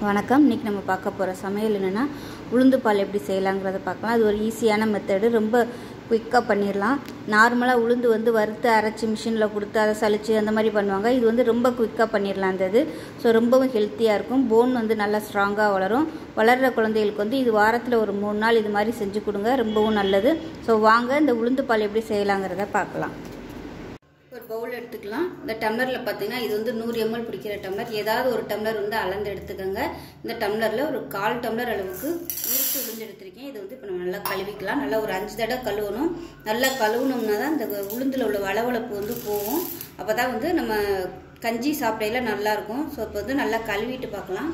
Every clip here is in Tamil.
வணக்கம் இன்றைக்கி நம்ம பார்க்க போகிற சமையல் என்னென்னா உளுந்து பால் எப்படி செய்யலாங்கிறத பார்க்கலாம் அது ஒரு ஈஸியான மெத்தடு ரொம்ப குயிக்காக பண்ணிடலாம் நார்மலாக உளுந்து வந்து வறுத்து அரைச்சி மிஷினில் கொடுத்து அதை சலிச்சு அந்த மாதிரி பண்ணுவாங்க இது வந்து ரொம்ப குயிக்காக பண்ணிடலாம் அந்த இது ஸோ ரொம்பவும் ஹெல்த்தியாக இருக்கும் போன் வந்து நல்லா ஸ்ட்ராங்காக வளரும் வளர்கிற குழந்தைகளுக்கு வந்து இது வாரத்தில் ஒரு மூணு நாள் இது மாதிரி செஞ்சு கொடுங்க ரொம்பவும் நல்லது ஸோ வாங்க இந்த உளுந்து பால் எப்படி செய்யலாங்கிறத பார்க்கலாம் ஒரு பவுல் எடுத்துக்கலாம் இந்த டம்ளரில் பார்த்தீங்கன்னா இது வந்து நூறு எம்எல் பிடிக்கிற டம்ளர் ஏதாவது ஒரு டம்ளர் வந்து அளந்து எடுத்துக்கோங்க இந்த டம்ளரில் ஒரு கால் டம்ளர் அளவுக்கு உருட்டு உளுந்து எடுத்திருக்கேன் இது வந்து இப்போ நம்ம நல்லா கழுவிக்கலாம் நல்லா ஒரு அஞ்சு தடவை கழுவணும் நல்லா கழுவுனோம்னா தான் இந்த உளுந்தில் உள்ள வளவளப்பு வந்து போகும் அப்போ தான் வந்து நம்ம கஞ்சி சாப்பிடையில நல்லாயிருக்கும் ஸோ இப்போ வந்து நல்லா கழுவிட்டு பார்க்கலாம்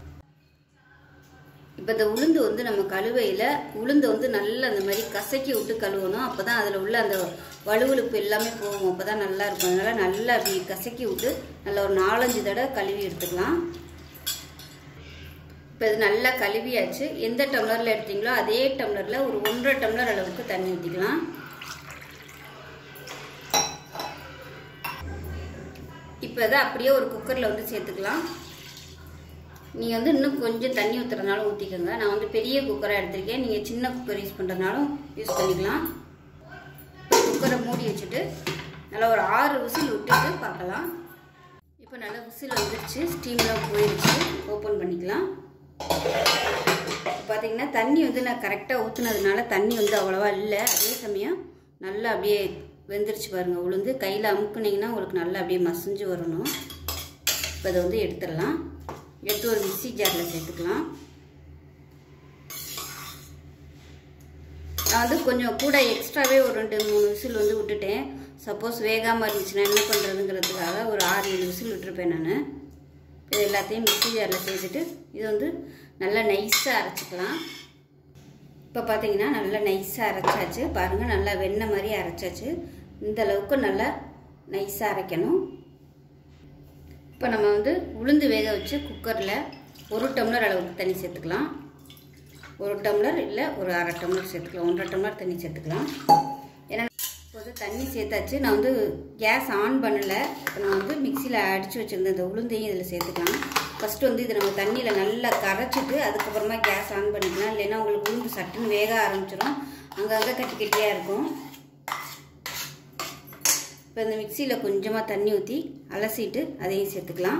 இப்போ இந்த உளுந்து வந்து நம்ம கழுவையில் உளுந்து வந்து நல்லா அந்த மாதிரி கசக்கி விட்டு கழுவணும் அப்போ தான் அதில் உள்ள அந்த வலுவலுப்பு எல்லாமே போகும் அப்போ தான் நல்லா இருக்கும் அதனால் நல்லா அப்படி கசக்கி விட்டு நல்லா ஒரு நாலஞ்சு தடவை கழுவி எடுத்துக்கலாம் இப்போ இது நல்லா கழுவியாச்சு எந்த டம்ளரில் எடுத்தீங்களோ அதே டம்ளரில் ஒரு ஒன்றரை டம்ளர் அளவுக்கு தண்ணி ஊற்றிக்கலாம் இப்போ இதை அப்படியே ஒரு குக்கரில் வந்து சேர்த்துக்கலாம் நீங்கள் வந்து இன்னும் கொஞ்சம் தண்ணி ஊற்றுறதுனாலும் ஊற்றிக்கோங்க நான் வந்து பெரிய குக்கராக எடுத்திருக்கேன் நீங்கள் சின்ன குக்கர் யூஸ் பண்ணுறதுனாலும் யூஸ் பண்ணிக்கலாம் குக்கரை மூடி வச்சுட்டு நல்லா ஒரு ஆறு விசில் விட்டுட்டு பார்க்கலாம் இப்போ நல்லா விசில் வந்துருச்சு ஸ்டீம்லாம் போயிடுச்சு ஓப்பன் பண்ணிக்கலாம் பார்த்தீங்கன்னா தண்ணி வந்து நான் கரெக்டாக ஊற்றுனதுனால தண்ணி வந்து அவ்வளோவா இல்லை அதே சமயம் நல்லா அப்படியே வெந்துருச்சு பாருங்கள் உளுந்து கையில் அமுக்குனிங்கன்னா உங்களுக்கு நல்லா அப்படியே மசிஞ்சு வரணும் இப்போ அதை வந்து எடுத்துடலாம் எடுத்து ஒரு மிக்சி ஜாரில் சேர்த்துக்கலாம் நான் வந்து கொஞ்சம் கூட எக்ஸ்ட்ராவே ஒரு ரெண்டு மூணு விசில் வந்து விட்டுட்டேன் சப்போஸ் வேகாமல் இருந்துச்சுன்னா என்ன பண்ணுறதுங்கிறதுக்காக ஒரு ஆறு ஏழு விசில் விட்டுருப்பேன் நான் இது எல்லாத்தையும் மிக்சி ஜாரில் சேர்த்துட்டு இது வந்து நல்லா நைஸாக அரைச்சிக்கலாம் இப்போ பார்த்தீங்கன்னா நல்லா நைஸாக அரைச்சாச்சு பாருங்கள் நல்லா வெண்ணெய் மாதிரி அரைச்சாச்சு இந்த அளவுக்கு நல்லா நைஸாக அரைக்கணும் இப்போ நம்ம வந்து உளுந்து வேக வச்சு குக்கரில் ஒரு டம்ளர் அளவுக்கு தண்ணி சேர்த்துக்கலாம் ஒரு டம்ளர் இல்லை ஒரு அரை டம்ளர் சேர்த்துக்கலாம் ஒன்றரை டம்ளர் தண்ணி சேர்த்துக்கலாம் ஏன்னா இப்போது தண்ணி சேர்த்தாச்சு நான் வந்து கேஸ் ஆன் பண்ணலை இப்போ நான் வந்து மிக்சியில் அடித்து வச்சுருந்த இந்த உளுந்தையும் இதில் சேர்த்துக்கலாம் ஃபஸ்ட்டு வந்து இது நம்ம தண்ணியில் நல்லா கரைச்சிட்டு அதுக்கப்புறமா கேஸ் ஆன் பண்ணிக்கலாம் இல்லைன்னா உங்களுக்கு உளுந்து சட்டுன்னு வேக ஆரம்பிச்சிடும் அங்கங்கே கட்டி கட்டியாக இருக்கும் இப்போ இந்த மிக்சியில் கொஞ்சமாக தண்ணி ஊற்றி அலசிட்டு அதையும் சேர்த்துக்கலாம்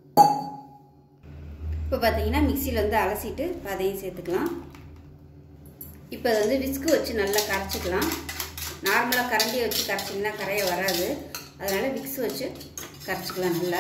இப்போ பார்த்தீங்கன்னா மிக்சியில் வந்து அலசிட்டு அதையும் சேர்த்துக்கலாம் இப்போ அதை வந்து விஸ்கு வச்சு நல்லா கரைச்சிக்கலாம் நார்மலாக கரண்டியை வச்சு கரைச்சிங்கன்னா கரைய வராது அதனால் விக்ஸ் வச்சு கரைச்சிக்கலாம் நல்லா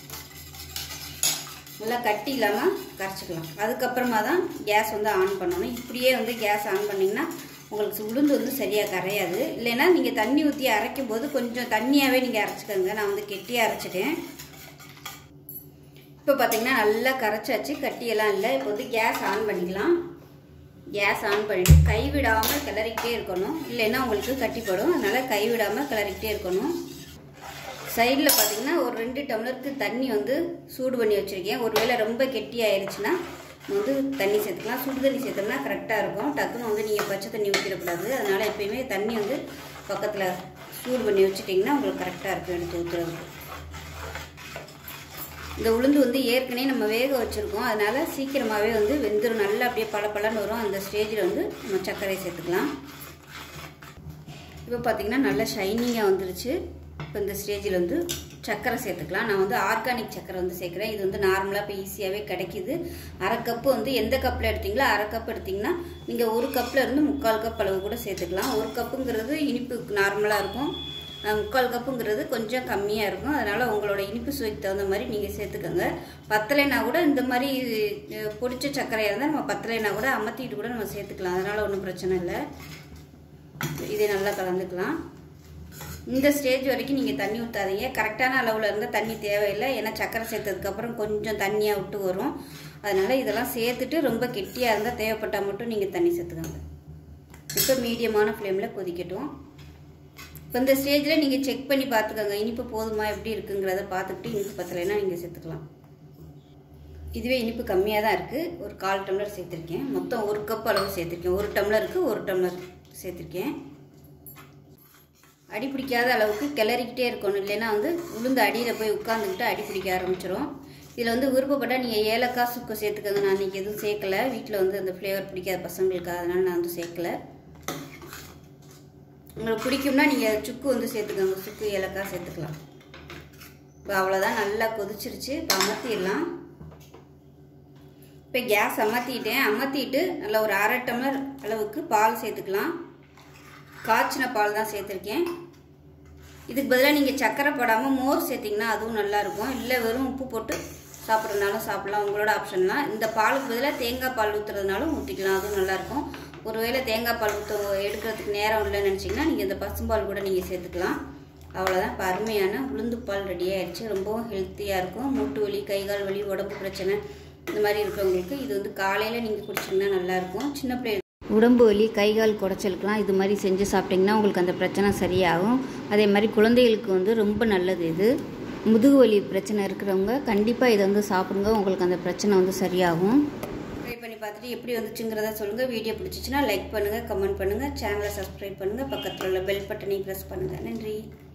நல்லா கட்டி இல்லாமல் கரைச்சிக்கலாம் அதுக்கப்புறமா தான் கேஸ் வந்து ஆன் பண்ணணும் இப்படியே வந்து கேஸ் ஆன் பண்ணிங்கன்னா உங்களுக்கு உளுந்து வந்து சரியாக கரையாது இல்லைன்னா நீங்கள் தண்ணி ஊற்றி அரைக்கும் போது கொஞ்சம் தண்ணியாகவே நீங்கள் அரைச்சிக்கோங்க நான் வந்து கெட்டியாக அரைச்சிட்டேன் இப்போ பார்த்தீங்கன்னா நல்லா கரைச்சாச்சு கட்டியெல்லாம் இல்லை இப்போ வந்து கேஸ் ஆன் பண்ணிக்கலாம் கேஸ் ஆன் பண்ணிவிட்டு கைவிடாமல் கிளறிக்கிட்டே இருக்கணும் இல்லைன்னா உங்களுக்கு கட்டிப்படும் அதனால் கைவிடாமல் கிளறிக்கிட்டே இருக்கணும் சைடில் பார்த்தீங்கன்னா ஒரு ரெண்டு டம்ளருக்கு தண்ணி வந்து சூடு பண்ணி வச்சுருக்கேன் ஒருவேளை ரொம்ப கெட்டி ஆயிடுச்சுன்னா வந்து தண்ணி சேர்த்துக்கலாம் சுடு தண்ணி சேர்த்தோம்னா கரெக்டாக இருக்கும் டக்குன்னு வந்து நீங்கள் பச்சை தண்ணி ஊற்றிடக்கூடாது அதனால் எப்பயுமே தண்ணி வந்து பக்கத்தில் சூடு பண்ணி வச்சுட்டிங்கன்னா உங்களுக்கு கரெக்டாக இருக்கும் எடுத்து ஊற்றுறதுக்கு இந்த உளுந்து வந்து ஏற்கனவே நம்ம வேக வச்சுருக்கோம் அதனால் சீக்கிரமாகவே வந்து வெந்துடும் நல்லா அப்படியே பல பலன்னு வரும் அந்த ஸ்டேஜில் வந்து நம்ம சர்க்கரை சேர்த்துக்கலாம் இப்போ பார்த்திங்கன்னா நல்லா ஷைனிங்காக வந்துருச்சு இப்போ இந்த ஸ்டேஜில் வந்து சர்க்கரை சேர்த்துக்கலாம் நான் வந்து ஆர்கானிக் சர்க்கரை வந்து சேர்க்குறேன் இது வந்து நார்மலாக இப்போ ஈஸியாகவே கிடைக்கிது அரை கப்பு வந்து எந்த கப்பில் எடுத்தீங்களோ அரை கப் எடுத்திங்கன்னா நீங்கள் ஒரு கப்பில் இருந்து முக்கால் கப் அளவு கூட சேர்த்துக்கலாம் ஒரு கப்புங்கிறது இனிப்பு நார்மலாக இருக்கும் முக்கால் கப்புங்கிறது கொஞ்சம் கம்மியாக இருக்கும் அதனால் உங்களோட இனிப்பு சுவைக்கு தகுந்த மாதிரி நீங்கள் சேர்த்துக்கோங்க பத்தலைனா கூட இந்த மாதிரி பொடிச்ச சர்க்கரையாக இருந்தால் நம்ம பத்தலைனா கூட அமர்த்திட்டு கூட நம்ம சேர்த்துக்கலாம் அதனால் ஒன்றும் பிரச்சனை இல்லை இதை நல்லா கலந்துக்கலாம் இந்த ஸ்டேஜ் வரைக்கும் நீங்கள் தண்ணி ஊற்றாதீங்க கரெக்டான அளவில் இருந்தால் தண்ணி தேவையில்லை ஏன்னா சக்கரை சேர்த்ததுக்கப்புறம் கொஞ்சம் தண்ணியாக விட்டு வரும் அதனால் இதெல்லாம் சேர்த்துட்டு ரொம்ப கெட்டியாக இருந்தால் தேவைப்பட்டால் மட்டும் நீங்கள் தண்ணி சேர்த்துக்கோங்க இப்போ மீடியமான ஃப்ளேமில் கொதிக்கட்டும் இப்போ இந்த ஸ்டேஜில் நீங்கள் செக் பண்ணி பார்த்துக்கோங்க இனிப்பு போதுமா எப்படி இருக்குங்கிறத பார்த்துக்கிட்டு இனிப்பு பத்தலைன்னா நீங்கள் சேர்த்துக்கலாம் இதுவே இனிப்பு கம்மியாக தான் இருக்குது ஒரு கால் டம்ளர் சேர்த்துருக்கேன் மொத்தம் ஒரு கப் அளவு சேர்த்துருக்கேன் ஒரு டம்ளருக்கு ஒரு டம்ளர் சேர்த்துருக்கேன் அடி பிடிக்காத அளவுக்கு கிளறிக்கிட்டே இருக்கணும் இல்லைன்னா வந்து உளுந்து அடியில் போய் உட்காந்துக்கிட்டு அடி பிடிக்க ஆரம்பிச்சிடும் இதில் வந்து விருப்பப்பட்டால் நீங்கள் ஏலக்காய் சுக்கு சேர்த்துக்கோங்க நான் இன்றைக்கி எதுவும் சேர்க்கல வீட்டில் வந்து அந்த ஃப்ளேவர் பிடிக்காத பசங்களுக்கு அதனால் நான் வந்து சேர்க்கல உங்களுக்கு பிடிக்கும்னா நீங்கள் சுக்கு வந்து சேர்த்துக்கோங்க சுக்கு ஏலக்காய் சேர்த்துக்கலாம் இப்போ அவ்வளோதான் நல்லா கொதிச்சிருச்சு இப்போ அமர்த்திடலாம் இப்போ கேஸ் அமர்த்திட்டேன் அமர்த்திட்டு நல்லா ஒரு அரை டம்ளர் அளவுக்கு பால் சேர்த்துக்கலாம் காய்ச்சின பால் தான் சேர்த்துருக்கேன் இதுக்கு பதிலாக நீங்கள் சக்கரை போடாமல் மோர் சேர்த்திங்கன்னா அதுவும் நல்லாயிருக்கும் இல்லை வெறும் உப்பு போட்டு சாப்பிட்றதுனாலும் சாப்பிட்லாம் உங்களோட ஆப்ஷன் தான் இந்த பாலுக்கு பதிலாக தேங்காய் பால் ஊற்றுறதுனாலும் ஊற்றிக்கலாம் அதுவும் நல்லாயிருக்கும் ஒருவேளை தேங்காய் பால் ஊற்ற எடுக்கிறதுக்கு நேரம் இல்லைன்னு நினச்சிங்கன்னா நீங்கள் இந்த பசும்பால் கூட நீங்கள் சேர்த்துக்கலாம் அவ்வளோதான் இப்போ அருமையான உளுந்து பால் ரெடி ஆயிடுச்சு ரொம்பவும் ஹெல்த்தியாக இருக்கும் மூட்டு வலி கை கால் வலி உடம்பு பிரச்சனை இந்த மாதிரி இருக்கிறவங்களுக்கு இது வந்து காலையில் நீங்கள் குடிச்சிங்கன்னா நல்லாயிருக்கும் சின்ன பிள்ளை உடம்பு வலி கை கால் குடைச்சலுக்கெலாம் இது மாதிரி செஞ்சு சாப்பிட்டிங்கன்னா உங்களுக்கு அந்த பிரச்சனை சரியாகும் அதே மாதிரி குழந்தைகளுக்கு வந்து ரொம்ப நல்லது இது முதுகு வலி பிரச்சனை இருக்கிறவங்க கண்டிப்பாக இதை வந்து சாப்பிடுங்க உங்களுக்கு அந்த பிரச்சனை வந்து சரியாகும் ட்ரை பண்ணி பார்த்துட்டு எப்படி வந்துச்சுங்கிறத சொல்லுங்கள் வீடியோ பிடிச்சிச்சின்னா லைக் பண்ணுங்கள் கமெண்ட் பண்ணுங்கள் சேனலை சப்ஸ்கிரைப் பண்ணுங்கள் பக்கத்தில் உள்ள பெல் பட்டனை ப்ரெஸ் பண்ணுங்கள் நன்றி